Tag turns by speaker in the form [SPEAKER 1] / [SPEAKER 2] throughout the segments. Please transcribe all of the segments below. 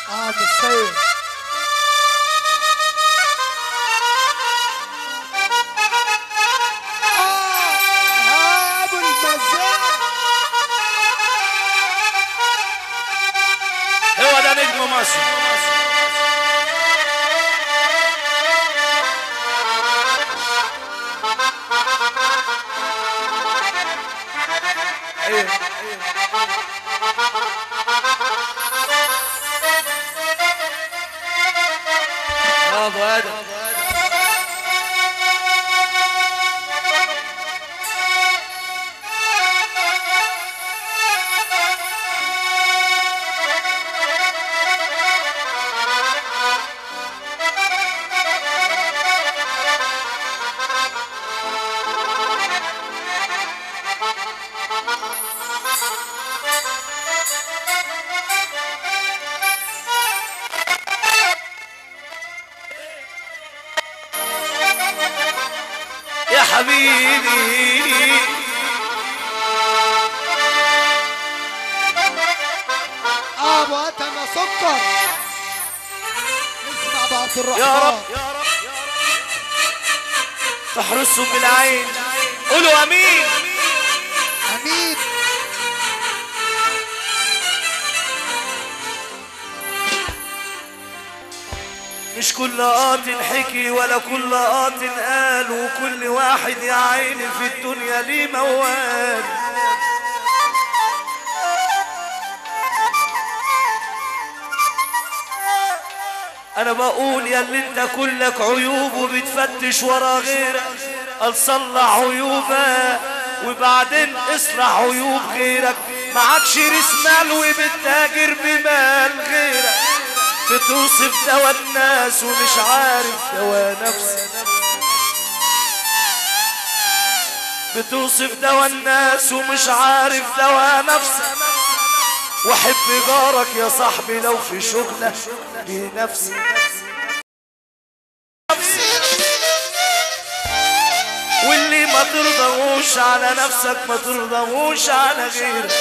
[SPEAKER 1] اه مش سيد آه، ابو المزاج
[SPEAKER 2] هو ده نجم مصر برافو ادم يا حبيبي
[SPEAKER 1] اه ابو اتم يا سكر اسمع بعبد الرحمن
[SPEAKER 2] يا رب تحرسهم بالعين قولوا امين
[SPEAKER 1] امين
[SPEAKER 2] مش كل قاط حكي ولا كل قاط قال وكل واحد يا عيني في الدنيا ليه موال انا بقول يا اللي انت كلك عيوب وبتفتش ورا غيرك قال صلح عيوبك وبعدين اصلح عيوب غيرك معكش ريس مال وبتتاجر بمال غيرك بتوصف دوا الناس ومش عارف دوا نفسك بتوصف دوا الناس ومش عارف دوا نفسك وحب جارك يا صاحبي لو في شغلة بنفسي واللي ما ترضوش على نفسك ما ترضوش على غيرك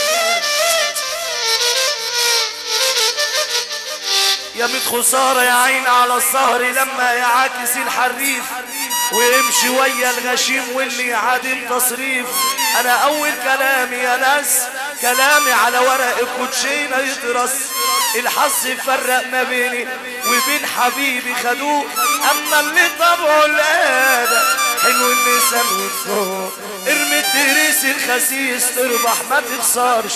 [SPEAKER 2] يا ميت خسارة يا عين على الظهر لما يعاكس الحريف ويمشي ويا الغشيم واللي عادم تصريف انا اول كلامي يا ناس كلامي على ورق الكوتشينة يدرس الحظ فرق ما بيني وبين حبيبي خدوه اما اللي طبعه الادب حلو اللسان والذوق ارمي الدريس الخسيس تربح ما تخسرش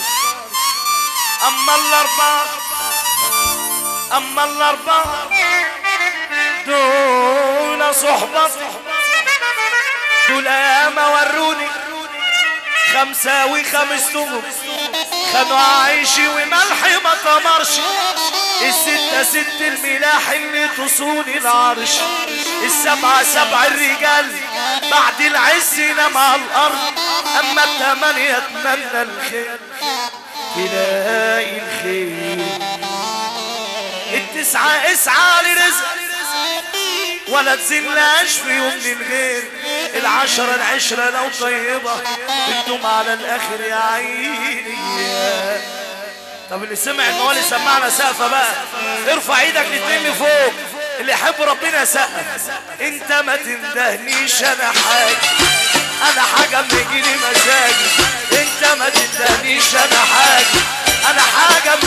[SPEAKER 2] اما الاربعه اما الاربعه دول صحبة دول ياما وروني خمسة وخمستهم خدوا عيشي وملحي ما طمرش الستة ست الملاح اللي تصوني العرش السبعة سبع الرجال بعد العز نام على الأرض أما التمانية أتمنى الخير تلاقي الخير التسعة اسعى لرزق ولا تزلناش في يوم من غير العشرة العشرة لو طيبة بتدوم على الآخر يا عيني طب اللي سمع الموالي سمعنا سقفة بقى ارفع ايدك الاتنين لفوق اللي يحب ربنا يسقف انت ما تندهنيش انا حاجة انا حاجة بيجيلي مزاجي انت ما تندهنيش انا حاجة انا حاجة